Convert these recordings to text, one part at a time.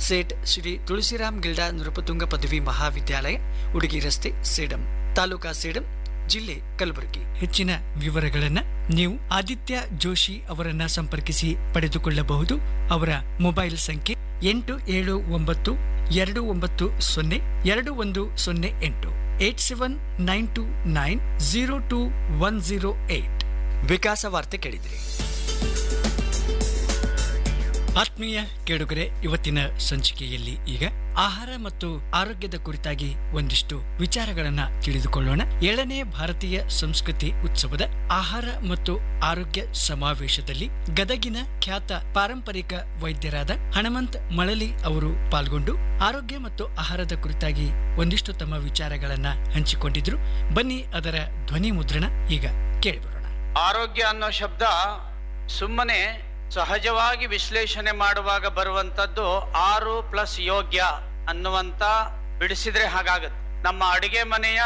ಸೇಠ್ ಶ್ರೀ ತುಳಸಿರಾಮ್ ಗಿಲ್ಡಾ ನೃಪತುಂಗ ಪದವಿ ಮಹಾವಿದ್ಯಾಲಯ ಉಡುಗಿ ರಸ್ತೆ ಸೇಡಂ ತಾಲೂಕಾ ಸೇಡಂ ಜಿಲ್ಲೆ ಕಲಬುರಗಿ ಹೆಚ್ಚಿನ ವಿವರಗಳನ್ನ ನೀವು ಆದಿತ್ಯ ಜೋಶಿ ಅವರನ್ನ ಸಂಪರ್ಕಿಸಿ ಪಡೆದುಕೊಳ್ಳಬಹುದು ಅವರ ಮೊಬೈಲ್ ಸಂಖ್ಯೆ ಎಂಟು ಏಳು ಒಂಬತ್ತು ಎರಡು ಒಂಬತ್ತು ಸೊನ್ನೆ ಎರಡು ಒಂದು ಸೊನ್ನೆ ಎಂಟು eight seven nine two nine zero two one zero eight ವಿಕಾಸ ವಾರ್ತೆ ಕೇಳಿದ್ರಿ ಆತ್ಮೀಯ ಕೇಳುಗರೆ ಇವತ್ತಿನ ಸಂಚಿಕೆಯಲ್ಲಿ ಈಗ ಆಹಾರ ಮತ್ತು ಆರೋಗ್ಯದ ಕುರಿತಾಗಿ ಒಂದಿಷ್ಟು ವಿಚಾರಗಳನ್ನ ತಿಳಿದುಕೊಳ್ಳೋಣ ಏಳನೇ ಭಾರತೀಯ ಸಂಸ್ಕೃತಿ ಉತ್ಸವದ ಆಹಾರ ಮತ್ತು ಆರೋಗ್ಯ ಸಮಾವೇಶದಲ್ಲಿ ಗದಗಿನ ಖ್ಯಾತ ಪಾರಂಪರಿಕ ವೈದ್ಯರಾದ ಹಣಮಂತ್ ಮಳಲಿ ಅವರು ಪಾಲ್ಗೊಂಡು ಆರೋಗ್ಯ ಮತ್ತು ಆಹಾರದ ಕುರಿತಾಗಿ ಒಂದಿಷ್ಟು ತಮ್ಮ ವಿಚಾರಗಳನ್ನ ಹಂಚಿಕೊಂಡಿದ್ರು ಬನ್ನಿ ಅದರ ಧ್ವನಿ ಮುದ್ರಣ ಈಗ ಕೇಳಿಬರೋಣ ಆರೋಗ್ಯ ಅನ್ನೋ ಶಬ್ದ ಸುಮ್ಮನೆ ಸಹಜವಾಗಿ ವಿಶ್ಲೇಷಣೆ ಮಾಡುವಾಗ ಬರುವಂತದ್ದು ಆರು ಪ್ಲಸ್ ಯೋಗ್ಯ ಅನ್ನುವಂತ ಬಿಡಿಸಿದ್ರೆ ಹಾಗಾಗತ್ತೆ ನಮ್ಮ ಅಡಿಗೆ ಮನೆಯ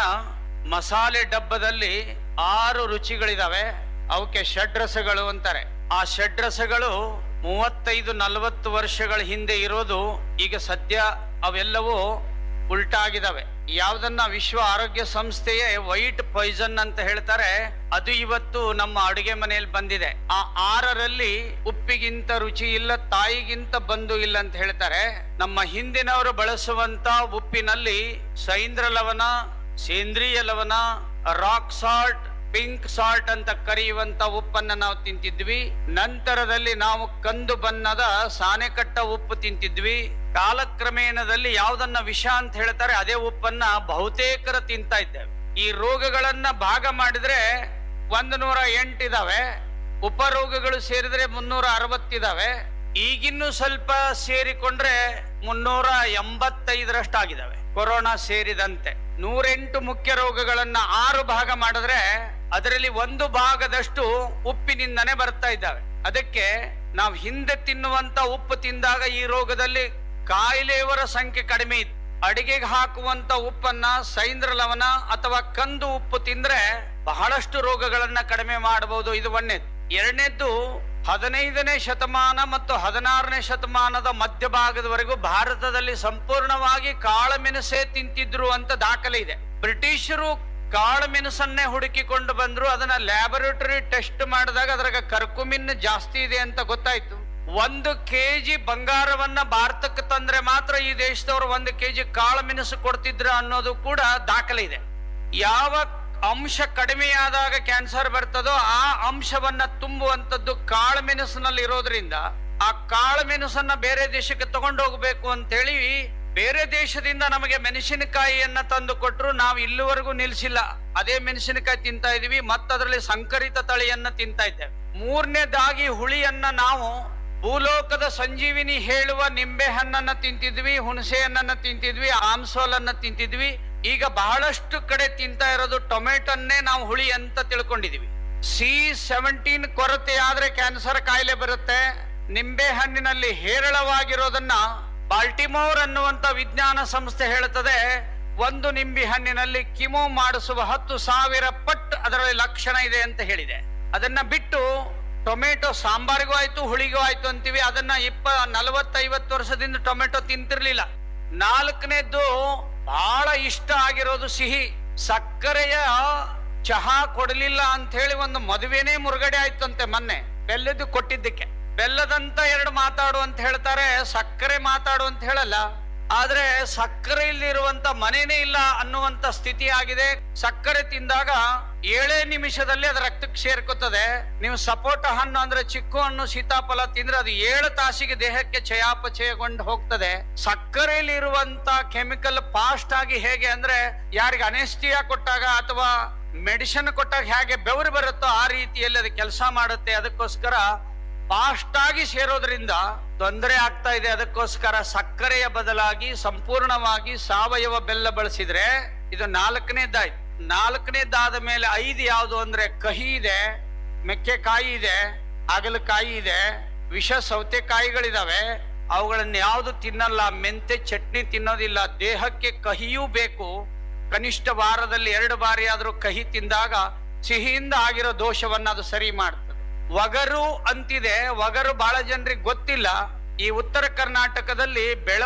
ಮಸಾಲೆ ಡಬ್ಬದಲ್ಲಿ ಆರು ರುಚಿಗಳಿದಾವೆ ಅವಕ್ಕೆ ಷಡ್ರಸಗಳು ಅಂತಾರೆ ಆ ಷಡ್ರಸಗಳು ಮೂವತ್ತೈದು ನಲವತ್ತು ವರ್ಷಗಳ ಹಿಂದೆ ಇರೋದು ಈಗ ಸದ್ಯ ಅವೆಲ್ಲವೂ ಉಲ್ಟಾಗಿದಾವೆ ಯಾವ್ದನ್ನ ವಿಶ್ವ ಆರೋಗ್ಯ ಸಂಸ್ಥೆಯೇ ವೈಟ್ ಪಾಯ್ಸನ್ ಅಂತ ಹೇಳ್ತಾರೆ ಅದು ಇವತ್ತು ನಮ್ಮ ಅಡುಗೆ ಮನೆಯಲ್ಲಿ ಬಂದಿದೆ ಆ ಆರರಲ್ಲಿ ಉಪ್ಪಿಗಿಂತ ರುಚಿ ಇಲ್ಲ ತಾಯಿಗಿಂತ ಬಂಧು ಇಲ್ಲ ಅಂತ ಹೇಳ್ತಾರೆ ನಮ್ಮ ಹಿಂದಿನವರು ಬಳಸುವಂತ ಉಪ್ಪಿನಲ್ಲಿ ಸೈಂದ್ರ ಲವಣ ಸೇಂದ್ರಿಯ ಲವಣ ರಾಕ್ ಸಾಲ್ಟ್ ಪಿಂಕ್ ಸಾಲ್ಟ್ ಅಂತ ಕರೆಯುವಂತ ಉಪ್ಪನ್ನ ನಾವು ತಿಂತಿದ್ವಿ ನಂತರದಲ್ಲಿ ನಾವು ಕಂದು ಬಣ್ಣದ ಸಾನೆಕಟ್ಟ ಉಪ್ಪು ತಿಂತಿದ್ವಿ ಕಾಲಕ್ರಮೇಣದಲ್ಲಿ ಯಾವ್ದನ್ನ ವಿಷ ಅಂತ ಹೇಳ್ತಾರೆ ಅದೇ ಉಪ್ಪನ್ನ ಬಹುತೇಕರು ತಿಂತಾ ಇದ್ದೇವೆ ಈ ರೋಗಗಳನ್ನ ಭಾಗ ಮಾಡಿದ್ರೆ ಒಂದು ನೂರ ಎಂಟಿದಾವೆ ಉಪರೋಗಗಳು ಸೇರಿದ್ರೆ ಮುನ್ನೂರ ಅರವತ್ತಿದಾವೆ ಈಗಿನ್ನೂ ಸ್ವಲ್ಪ ಸೇರಿಕೊಂಡ್ರೆ ಮುನ್ನೂರ ಎಂಬತ್ತೈದರಷ್ಟಾಗಿದ್ದಾವೆ ಕೊರೋನಾ ಸೇರಿದಂತೆ ನೂರೆಂಟು ಮುಖ್ಯ ರೋಗಗಳನ್ನ ಆರು ಭಾಗ ಮಾಡಿದ್ರೆ ಅದರಲ್ಲಿ ಒಂದು ಭಾಗದಷ್ಟು ಉಪ್ಪಿನಿಂದನೇ ಬರ್ತಾ ಇದ್ದಾವೆ ಅದಕ್ಕೆ ನಾವು ಹಿಂದೆ ತಿನ್ನುವಂತ ಉಪ್ಪು ತಿಂದಾಗ ಈ ರೋಗದಲ್ಲಿ ಕಾಯಿಲೆಯವರ ಸಂಖ್ಯೆ ಕಡಿಮೆ ಇತ್ತು ಅಡಿಗೆಗೆ ಹಾಕುವಂತ ಉಪ್ಪನ್ನ ಸೈಂದ್ರ ಲವಣ ಅಥವಾ ಕಂದು ಉಪ್ಪು ತಿಂದ್ರೆ ಬಹಳಷ್ಟು ರೋಗಗಳನ್ನ ಕಡಿಮೆ ಮಾಡಬಹುದು ಇದು ಒಂದನೇದು ಎರಡನೇದ್ದು ಹದಿನೈದನೇ ಶತಮಾನ ಮತ್ತು ಹದಿನಾರನೇ ಶತಮಾನದ ಮಧ್ಯಭಾಗದವರೆಗೂ ಭಾರತದಲ್ಲಿ ಸಂಪೂರ್ಣವಾಗಿ ಕಾಳುಮೆಣಸೇ ತಿಂತಿದ್ರು ಅಂತ ದಾಖಲೆ ಇದೆ ಬ್ರಿಟಿಷರು ಕಾಳುಮೆಣಸನ್ನೇ ಹುಡುಕಿಕೊಂಡು ಬಂದ್ರು ಅದನ್ನ ಲ್ಯಾಬೊರೇಟರಿ ಟೆಸ್ಟ್ ಮಾಡಿದಾಗ ಅದ್ರಾಗ ಕರ್ಕುಮಿನ್ ಜಾಸ್ತಿ ಇದೆ ಅಂತ ಗೊತ್ತಾಯ್ತು ಒಂದು ಕೆಜಿ ಬಂಗಾರವನ್ನ ಭಾರತಕ್ಕೆ ತಂದ್ರೆ ಮಾತ್ರ ಈ ದೇಶದವರು ಒಂದು ಕೆಜಿ ಕಾಳು ಮೆಣಸು ಕೊಡ್ತಿದ್ರ ಅನ್ನೋದು ಕೂಡ ದಾಖಲೆ ಇದೆ ಯಾವ ಅಂಶ ಕಡಿಮೆಯಾದಾಗ ಕ್ಯಾನ್ಸರ್ ಬರ್ತದೋ ಆ ಅಂಶವನ್ನ ತುಂಬುವಂತದ್ದು ಕಾಳು ಮೆಣಸಿನಲ್ಲಿ ಇರೋದ್ರಿಂದ ಆ ಕಾಳು ಮೆಣಸನ್ನ ಬೇರೆ ದೇಶಕ್ಕೆ ತಗೊಂಡು ಹೋಗ್ಬೇಕು ಅಂತೇಳಿ ಬೇರೆ ದೇಶದಿಂದ ನಮಗೆ ಮೆಣಸಿನಕಾಯಿಯನ್ನ ತಂದು ಕೊಟ್ರು ನಾವು ಇಲ್ಲಿವರೆಗೂ ನಿಲ್ಸಿಲ್ಲ ಅದೇ ಮೆಣಸಿನಕಾಯಿ ತಿಂತಾ ಇದೀವಿ ಮತ್ತದ್ರಲ್ಲಿ ಸಂಕರಿತ ತಳಿಯನ್ನ ತಿಂತಾ ಇದ್ದೇವೆ ಮೂರನೇದಾಗಿ ಹುಳಿಯನ್ನ ನಾವು ಭೂಲೋಕದ ಸಂಜೀವಿನಿ ಹೇಳುವ ನಿಂಬೆ ಹಣ್ಣನ್ನ ತಿಂತಿದ್ವಿ ಹುಣಸೆ ಹಣ್ಣನ್ನ ತಿಂತಿದ್ವಿ ಆಮ್ಸೋಲನ್ನ ತಿಂತಿದ್ವಿ ಈಗ ಬಹಳಷ್ಟು ಕಡೆ ತಿಂತಾ ಇರೋದು ಟೊಮೆಟೊನ್ನೇ ನಾವು ಹುಳಿ ಅಂತ ತಿಳ್ಕೊಂಡಿದೀವಿ ಸಿ ಸೆವೆಂಟೀನ್ ಕೊರತೆ ಆದ್ರೆ ಕ್ಯಾನ್ಸರ್ ಕಾಯಿಲೆ ಬರುತ್ತೆ ನಿಂಬೆ ಹಣ್ಣಿನಲ್ಲಿ ಹೇರಳವಾಗಿರೋದನ್ನ ಬಾಲ್ಟಿಮೋರ್ ಅನ್ನುವಂತ ವಿಜ್ಞಾನ ಸಂಸ್ಥೆ ಹೇಳುತ್ತದೆ ಒಂದು ನಿಂಬೆ ಹಣ್ಣಿನಲ್ಲಿ ಕಿಮೋ ಮಾಡಿಸುವ ಹತ್ತು ಸಾವಿರ ಪಟ್ಟು ಅದರಲ್ಲಿ ಲಕ್ಷಣ ಇದೆ ಅಂತ ಹೇಳಿದೆ ಅದನ್ನ ಬಿಟ್ಟು ಟೊಮೆಟೊ ಸಾಂಬಾರಿಗೂ ಆಯ್ತು ಹುಳಿಗೂ ಆಯ್ತು ಅಂತೀವಿ ಅದನ್ನ ಇಪ್ಪ ನಲವತ್ತೈವತ್ತು ವರ್ಷದಿಂದ ಟೊಮೆಟೊ ತಿಂತಿರ್ಲಿಲ್ಲ ನಾಲ್ಕನೇದ್ದು ಬಹಳ ಇಷ್ಟ ಆಗಿರೋದು ಸಿಹಿ ಸಕ್ಕರೆಯ ಚಹಾ ಕೊಡಲಿಲ್ಲ ಅಂತ ಹೇಳಿ ಒಂದು ಮದುವೆನೇ ಮುರುಗಡೆ ಆಯ್ತಂತೆ ಮೊನ್ನೆ ಬೆಲ್ಲದ್ದು ಕೊಟ್ಟಿದ್ದಕ್ಕೆ ಬೆಲ್ಲದಂತ ಎರಡು ಮಾತಾಡು ಅಂತ ಹೇಳ್ತಾರೆ ಸಕ್ಕರೆ ಮಾತಾಡು ಅಂತ ಹೇಳಲ್ಲ ಆದ್ರೆ ಸಕ್ಕರೆ ಇಲ್ಲಿರುವಂತ ಮನೇನೇ ಇಲ್ಲ ಅನ್ನುವಂತ ಸ್ಥಿತಿ ಆಗಿದೆ ಸಕ್ಕರೆ ತಿಂದಾಗ ಏಳೇ ನಿಮಿಷದಲ್ಲಿ ಅದು ರಕ್ತಕ್ಕೆ ಸೇರ್ಕೋತದೆ ನೀವು ಸಪೋಟ ಹಣ್ಣು ಅಂದ್ರೆ ಚಿಕ್ಕು ಹಣ್ಣು ಸೀತಾಫಲ ತಿಂದ್ರೆ ಅದು ಏಳು ತಾಸಿಗೆ ದೇಹಕ್ಕೆ ಚಯಾಪಚಯಗೊಂಡು ಹೋಗ್ತದೆ ಸಕ್ಕರೆಯಲ್ಲಿ ಇರುವಂತ ಕೆಮಿಕಲ್ ಫಾಸ್ಟ್ ಆಗಿ ಹೇಗೆ ಅಂದ್ರೆ ಯಾರಿಗೆ ಅನೆಸ್ಟಿಯಾ ಕೊಟ್ಟಾಗ ಅಥವಾ ಮೆಡಿಸಿನ್ ಕೊಟ್ಟಾಗ ಹೇಗೆ ಬೆವರು ಬರುತ್ತೋ ಆ ರೀತಿಯಲ್ಲಿ ಅದು ಕೆಲಸ ಮಾಡುತ್ತೆ ಅದಕ್ಕೋಸ್ಕರ ಫಾಸ್ಟ್ ಆಗಿ ಸೇರೋದ್ರಿಂದ ತೊಂದರೆ ಆಗ್ತಾ ಇದೆ ಅದಕ್ಕೋಸ್ಕರ ಸಕ್ಕರೆಯ ಬದಲಾಗಿ ಸಂಪೂರ್ಣವಾಗಿ ಸಾವಯವ ಬೆಲ್ಲ ಬಳಸಿದ್ರೆ ಇದು ನಾಲ್ಕನೇದಾಯ್ತು ನಾಲ್ಕನೇದಾದ ಮೇಲೆ ಐದು ಯಾವುದು ಅಂದ್ರೆ ಕಹಿ ಇದೆ ಮೆಕ್ಕೆಕಾಯಿ ಇದೆ ಹಾಗಲಕಾಯಿ ಇದೆ ವಿಷ ಸೌತೆಕಾಯಿಗಳಿದಾವೆ ಅವುಗಳನ್ನ ಯಾವುದು ತಿನ್ನಲ್ಲ ಮೆಂತೆ ಚಟ್ನಿ ತಿನ್ನೋದಿಲ್ಲ ದೇಹಕ್ಕೆ ಕಹಿಯೂ ಬೇಕು ಕನಿಷ್ಠ ವಾರದಲ್ಲಿ ಎರಡು ಬಾರಿ ಆದ್ರೂ ಕಹಿ ತಿಂದಾಗ ಸಿಹಿಯಿಂದ ಆಗಿರೋ ದೋಷವನ್ನ ಅದು ಸರಿ ಮಾಡ್ತದೆ ಒಗರು ಅಂತಿದೆ ಒಗರು ಬಹಳ ಜನರಿಗೆ ಗೊತ್ತಿಲ್ಲ ಈ ಉತ್ತರ ಕರ್ನಾಟಕದಲ್ಲಿ ಬೆಳ